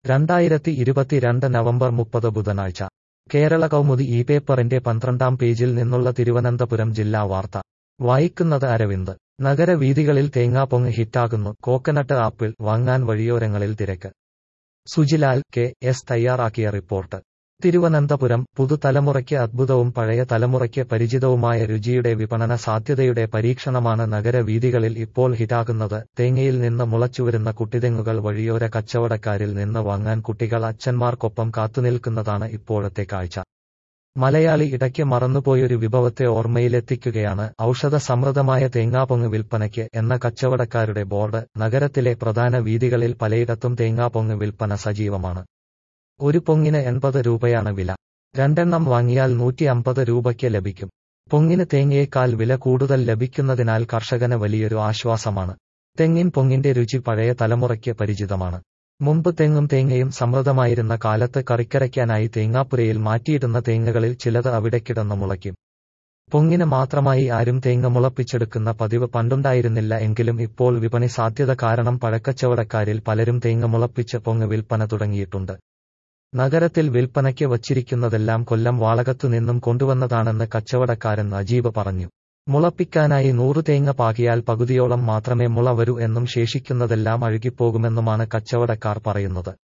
രണ്ടായിരത്തി ഇരുപത്തിരണ്ട് നവംബർ മുപ്പത് ബുധനാഴ്ച കേരള കൗമുദി ഈ പേപ്പറിന്റെ പന്ത്രണ്ടാം പേജിൽ നിന്നുള്ള തിരുവനന്തപുരം ജില്ലാ വാർത്ത വായിക്കുന്നത് അരവിന്ദ് നഗരവീഥികളിൽ തേങ്ങാപ്പൊങ്ങ് ഹിറ്റാകുന്നു കോക്കനട്ട് ആപ്പിൾ വാങ്ങാൻ വഴിയോരങ്ങളിൽ തിരക്ക് സുജിലാൽ കെ എസ് തയ്യാറാക്കിയ റിപ്പോർട്ട് തിരുവനന്തപുരം പുതുതലമുറയ്ക്ക് അദ്ഭുതവും പഴയ തലമുറയ്ക്ക് പരിചിതവുമായ രുചിയുടെ വിപണന സാധ്യതയുടെ പരീക്ഷണമാണ് നഗരവീഥികളിൽ ഇപ്പോൾ ഹിറ്റാകുന്നത് തേങ്ങയിൽ നിന്ന് മുളച്ചുവരുന്ന കുട്ടിതെങ്ങുകൾ വഴിയോര കച്ചവടക്കാരിൽ നിന്ന് വാങ്ങാൻ കുട്ടികൾ അച്ഛന്മാർക്കൊപ്പം കാത്തുനിൽക്കുന്നതാണ് ഇപ്പോഴത്തെ കാഴ്ച മലയാളി ഇടയ്ക്ക് മറന്നുപോയൊരു വിഭവത്തെ ഓർമ്മയിലെത്തിക്കുകയാണ് ഔഷധ സമൃദ്ധമായ തേങ്ങാപ്പൊങ്ങ് വിൽപ്പനയ്ക്ക് എന്ന കച്ചവടക്കാരുടെ ബോർഡ് നഗരത്തിലെ പ്രധാന വീഥികളിൽ പലയിടത്തും തേങ്ങാപ്പൊങ്ങ് വിൽപ്പന സജീവമാണ് ഒരു പൊങ്ങിന് എൺപത് രൂപയാണ് വില രണ്ടെണ്ണം വാങ്ങിയാൽ നൂറ്റി അമ്പത് രൂപയ്ക്ക് ലഭിക്കും പൊങ്ങിന് തേങ്ങയേക്കാൾ വില കൂടുതൽ ലഭിക്കുന്നതിനാൽ കർഷകന് വലിയൊരു ആശ്വാസമാണ് തെങ്ങിൻ പൊങ്ങിന്റെ രുചി പഴയ തലമുറയ്ക്ക് പരിചിതമാണ് മുമ്പ് തെങ്ങും തേങ്ങയും സമൃദ്ധമായിരുന്ന കാലത്ത് കറിക്കരയ്ക്കാനായി തേങ്ങാപ്പുരയിൽ മാറ്റിയിടുന്ന തേങ്ങകളിൽ ചിലത് അവിടെ കിടന്നു മുളയ്ക്കും പൊങ്ങിന് മാത്രമായി ആരും തേങ്ങ മുളപ്പിച്ചെടുക്കുന്ന പതിവ് പണ്ടുണ്ടായിരുന്നില്ല എങ്കിലും ഇപ്പോൾ വിപണി സാധ്യത കാരണം പഴക്കച്ചവടക്കാരിൽ പലരും തേങ്ങ മുളപ്പിച്ച് പൊങ്ങ് വിൽപ്പന തുടങ്ങിയിട്ടുണ്ട് നഗരത്തിൽ വിൽപ്പനയ്ക്ക് വച്ചിരിക്കുന്നതെല്ലാം കൊല്ലം വാളകത്തു നിന്നും കൊണ്ടുവന്നതാണെന്ന് കച്ചവടക്കാരൻ അജീബ് പറഞ്ഞു മുളപ്പിക്കാനായി നൂറു തേങ്ങ പാകിയാൽ പകുതിയോളം മാത്രമേ മുള വരൂ എന്നും ശേഷിക്കുന്നതെല്ലാം അഴുകിപ്പോകുമെന്നുമാണ് കച്ചവടക്കാർ പറയുന്നത്